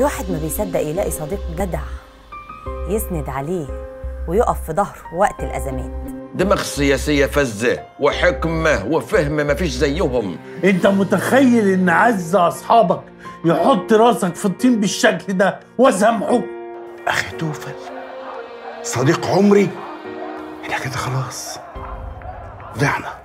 الواحد ما بيصدق يلاقي صديق جدع يسند عليه ويقف في ظهره وقت الأزمات دماغ سياسية فزة وحكمة وفهم مفيش زيهم انت متخيل ان عز اصحابك يحط راسك في الطين بالشكل ده واسامحه اخي توفل صديق عمري احنا كده خلاص ضعنا